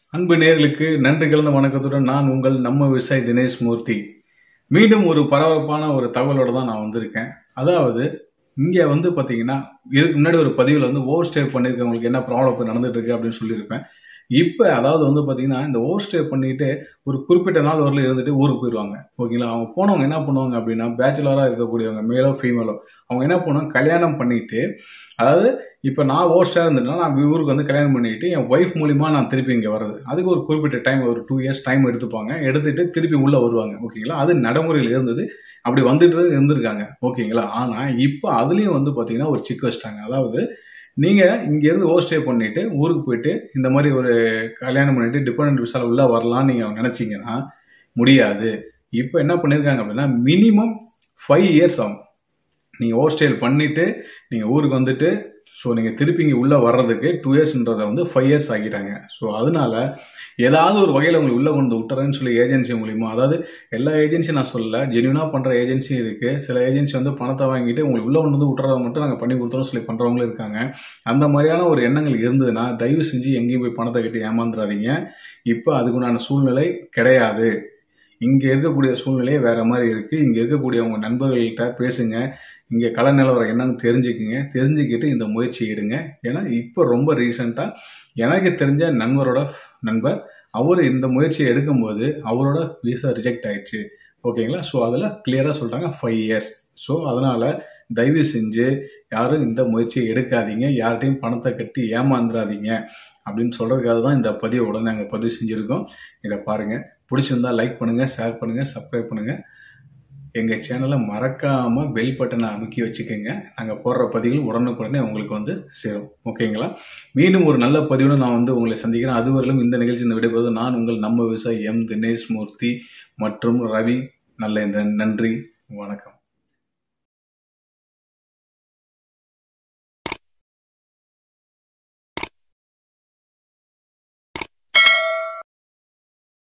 அன்பு நேர்களுக்கு நன்றி கலந்த வணக்கத்துடன் நான் உங்கள் நம்ம விவசாயி தினேஷ் மூர்த்தி மீண்டும் ஒரு பரபரப்பான ஒரு தகவலோட தான் நான் வந்திருக்கேன் அதாவது இங்கே வந்து பார்த்தீங்கன்னா இதுக்கு முன்னாடி ஒரு பதிவில் வந்து ஓவர் ஸ்டே பண்ணியிருக்கவங்களுக்கு என்ன ப்ராப்ளம் இப்போ நடந்துட்டு இருக்கு அப்படின்னு சொல்லியிருப்பேன் இப்போ அதாவது வந்து பார்த்தீங்கன்னா இந்த ஓவர் ஸ்டே பண்ணிட்டு ஒரு குறிப்பிட்ட நாள் வரல இருந்துட்டு ஊருக்கு போயிடுவாங்க ஓகேங்களா அவங்க போனவங்க என்ன பண்ணுவாங்க அப்படின்னா பேச்சுலராக இருக்கக்கூடியவங்க மேலோ ஃபீமேலோ அவங்க என்ன பண்ணுவாங்க கல்யாணம் பண்ணிட்டு அதாவது இப்போ நான் ஓஸ்டாக இருந்துட்டேன்னா நான் ஊருக்கு வந்து கல்யாணம் பண்ணிட்டு என் ஒய்ஃப் மூலிமா நான் திருப்பி இங்கே வர்றது அதுக்கு ஒரு குறிப்பிட்ட டைம் ஒரு டூ இயர்ஸ் டைம் எடுத்துப்பாங்க எடுத்துட்டு திருப்பி உள்ளே வருவாங்க ஓகேங்களா அது நடைமுறையில் இருந்தது அப்படி வந்துட்டு இருந்திருக்காங்க ஓகேங்களா ஆனால் இப்போ அதுலேயும் வந்து பார்த்தீங்கன்னா ஒரு சிக் வச்சிட்டாங்க அதாவது நீங்கள் இங்கேருந்து ஓஸ்டே பண்ணிட்டு ஊருக்கு போயிட்டு இந்த மாதிரி ஒரு கல்யாணம் பண்ணிட்டு டிபெண்ட் விசால உள்ளே வரலாம்னு நீங்கள் நினச்சிங்கன்னா முடியாது இப்போ என்ன பண்ணியிருக்காங்க அப்படின்னா மினிமம் ஃபைவ் இயர்ஸ் ஆகும் நீங்கள் ஹோஸ்டேல் பண்ணிவிட்டு நீங்கள் ஊருக்கு வந்துட்டு ஸோ நீங்கள் திருப்பி இங்கே உள்ளே வர்றதுக்கு டூ இயர்ஸ்ன்றதை வந்து ஃபைவ் இயர்ஸ் ஆக்கிட்டாங்க ஸோ அதனால ஏதாவது ஒரு வகையில் உங்களுக்கு உள்ளே கொண்டு விட்டுறேன்னு சொல்லி ஏஜென்சி மூலிமா அதாவது எல்லா ஏஜென்சியும் நான் சொல்லல ஜென்யூனாக பண்ணுற ஏஜென்சியும் இருக்குது சில ஏஜென்சி வந்து பணத்தை வாங்கிட்டு உங்களுக்கு உள்ளே கொண்டு வந்து விட்டுறத மட்டும் நாங்கள் பண்ணி கொடுத்துறோம் சொல்லி பண்ணுறவங்களும் இருக்காங்க அந்த மாதிரியான ஒரு எண்ணங்கள் இருந்ததுன்னா தயவு செஞ்சு எங்கேயும் போய் பணத்தை கட்டி ஏமாந்துடாதீங்க இப்போ அதுக்குண்டான சூழ்நிலை கிடையாது இங்கே இருக்கக்கூடிய சூழ்நிலையே வேற மாதிரி இருக்குது இங்கே இருக்கக்கூடிய உங்கள் நண்பர்கள்கிட்ட பேசுங்க இங்கே கள நிலவரம் என்னன்னு தெரிஞ்சுக்குங்க தெரிஞ்சுக்கிட்டு இந்த முயற்சி எடுங்க ஏன்னா இப்போ ரொம்ப ரீசெண்டாக எனக்கு தெரிஞ்ச நண்பரோட நண்பர் அவர் இந்த முயற்சியை எடுக்கும்போது அவரோட விசா ரிஜெக்ட் ஆயிடுச்சு ஓகேங்களா ஸோ அதில் கிளியராக சொல்லிட்டாங்க ஃபைவ் இயர்ஸ் ஸோ அதனால் தயவு செஞ்சு யாரும் இந்த முயற்சியை எடுக்காதீங்க யார்கிட்டையும் பணத்தை கட்டி ஏமாந்துடாதீங்க அப்படின்னு சொல்கிறதுக்காக தான் இந்த பதிவோட நாங்கள் பதிவு செஞ்சுருக்கோம் இதை பாருங்கள் பிடிச்சிருந்தா லைக் பண்ணுங்கள் ஷேர் பண்ணுங்கள் சப்ஸ்கிரைப் பண்ணுங்கள் எங்கள் சேனலை மறக்காமல் பெல் பட்டனை அமுக்கி வச்சுக்கோங்க நாங்கள் போடுற பதிவுகள் உடனுக்குடனே உங்களுக்கு வந்து சேரும் ஓகேங்களா மீண்டும் ஒரு நல்ல பதிவுடன் நான் வந்து உங்களை சந்திக்கிறேன் அதுவரையிலும் இந்த நிகழ்ச்சி இந்த விடைபெறுவது நான் உங்கள் நம்ம விவசாயி எம் தினேஷ் மூர்த்தி மற்றும் ரவி நல்ல நன்றி வணக்கம்